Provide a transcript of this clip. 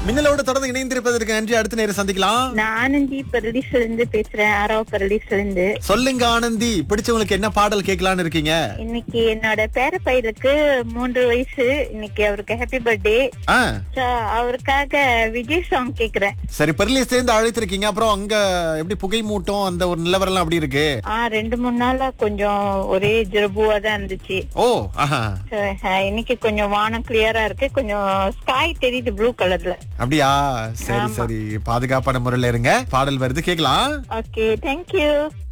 மின்னலோடு தொடர்ந்து இணைந்திருப்பதற்கு நன்றி அடுத்த நேரம் சந்திக்கலாம் நான் ஆனந்தி பரதீஸ்ல இருந்து பேசுறேன் ஆறாவ பரதீஸ்ல இருந்து சொல்லுங்க ஆனந்தி பிடிச்சவங்களுக்கு என்ன பாடல் கேட்கலான்னு இருக்கீங்க இன்னைக்கு என்னோட பேர பையனுக்கு மூன்று வயசு இன்னைக்கு அவருக்கு ஹாப்பி பர்த்டே ஆ அவருக்காக விஜய் சாங் கேக்குறேன் சரி பெர்லிஸ்ல இருந்து அழைத்திருக்கீங்க அப்புறம் அங்க எப்படி புகை மூட்டம் அந்த ஒரு நிலவரம் அப்படி இருக்கு ஆ ரெண்டு மூணு நாளா கொஞ்சம் ஒரே ஜிரபுவா தான் இருந்துச்சு ஓ ஆஹா So, அஹ், இன்னைக்கு கொஞ்சம் வானம் கிளியரா இருக்கு கொஞ்சம் ஸ்காய் தெரியுது ப்ளூ கலர்ல அப்படியா சரி சரி பாதுகாப்பான முறையில இருங்க பாடல் வருது கேக்கலாம் ஓகே தேங்க்யூ